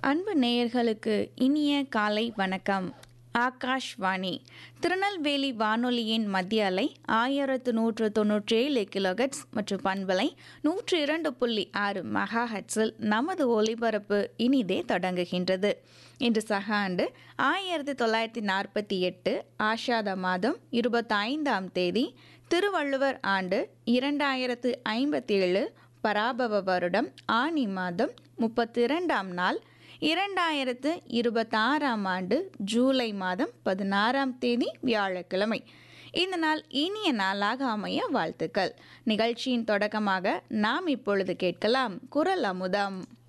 அன்பு நேயர்களுக்கு இனிய காலை வணக்கம் ஆகாஷ்வாணி திருநெல்வேலி வானொலியின் மத்திய அலை ஆயிரத்து நூற்று தொன்னூற்றி ஏழு கிலோஹெட்ஸ் மற்றும் பண்பலை நூற்று இரண்டு புள்ளி ஆறு மெகா ஹெட்ஸில் நமது ஒலிபரப்பு இனிதே தொடங்குகின்றது இன்று சக ஆண்டு ஆயிரத்தி தொள்ளாயிரத்தி நாற்பத்தி எட்டு ஆஷாத மாதம் இருபத்தைந்தாம் தேதி திருவள்ளுவர் ஆண்டு இரண்டாயிரத்து ஐம்பத்தி ஏழு பராபவ வருடம் ஆனி மாதம் முப்பத்தி இரண்டாம் நாள் இரண்டாயிரத்து இருபத்தாறாம் ஆண்டு ஜூலை மாதம் பதினாறாம் தேதி வியாழக்கிழமை இந்த நாள் இனிய நாளாக அமைய வாழ்த்துக்கள் நிகழ்ச்சியின் தொடக்கமாக நாம் இப்பொழுது கேட்கலாம் குரல் அமுதம்